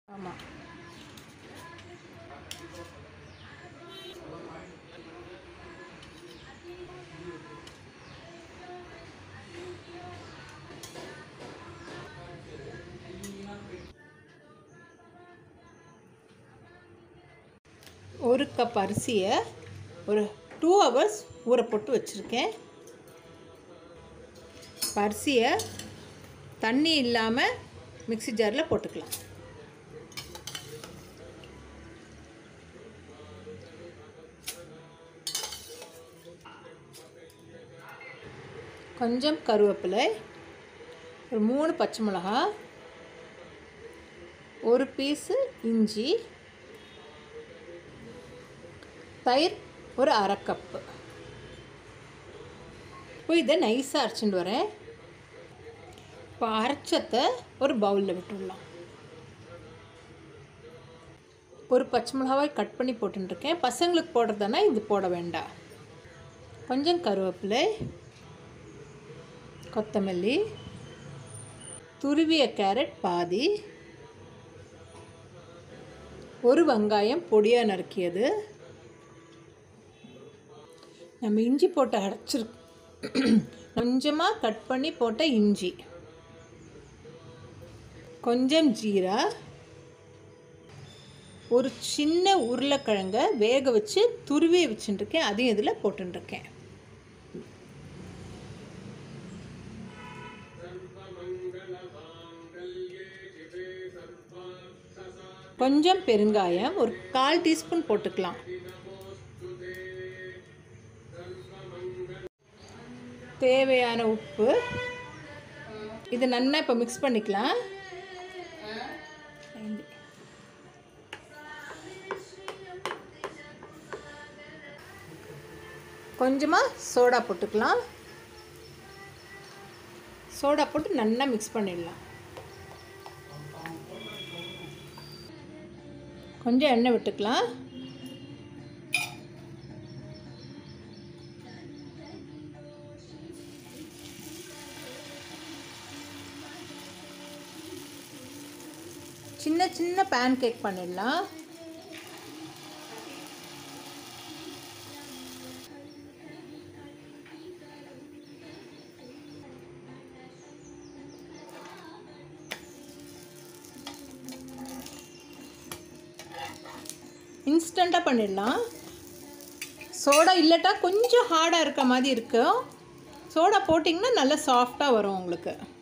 ஆமாம் ஒரு கப் அரிசியை ஒரு டூ ஹவர்ஸ் ஊற போட்டு வச்சுருக்கேன் அரிசியை தண்ணி இல்லாமல் மிக்ஸி ஜாரில் போட்டுக்கலாம் கொஞ்சம் கருவேப்பிலை ஒரு மூணு பச்சை மிளகா ஒரு பீஸு இஞ்சி தயிர் ஒரு அரை கப்பு இப்போ இதை நைஸாக அரைச்சிட்டு வரேன் இப்போ அரைச்சத்தை ஒரு பவுலில் விட்டுடலாம் ஒரு பச்சை மிளகாவை கட் பண்ணி போட்டுருக்கேன் பசங்களுக்கு போடுறதுனா இது போட வேண்டாம் கொஞ்சம் கருவேப்பிலை கொத்தமல்லி துருவிய கேரட் பாதி ஒரு வெங்காயம் பொடியாக நறுக்கியது நம்ம இஞ்சி போட்டு அரைச்சிரு கொஞ்சமாக கட் பண்ணி போட்ட இஞ்சி கொஞ்சம் ஜீரா ஒரு சின்ன உருளைக்கிழங்க வேக வச்சு துருவி வச்சுட்டுருக்கேன் அதையும் இதில் போட்டுருக்கேன் கொஞ்சம் பெருங்காயம் ஒரு கால் டீஸ்பூன் போட்டுக்கலாம் தேவையான உப்பு இது நல்லா இப்போ மிக்ஸ் பண்ணிக்கலாம் கொஞ்சமாக சோடா போட்டுக்கலாம் சோடா போட்டு நல்லா மிக்ஸ் பண்ணிடலாம் கொஞ்சம் எண்ணெய் விட்டுக்கலாம் சின்ன சின்ன பேன் கேக் பண்ணிடலாம் இன்ஸ்டண்ட்டாக பண்ணிடலாம் சோடா இல்லட்டா கொஞ்சம் ஹார்டாக இருக்க மாதிரி இருக்கும் சோடா போட்டிங்கன்னா நல்லா சாஃப்டாக வரும் உங்களுக்கு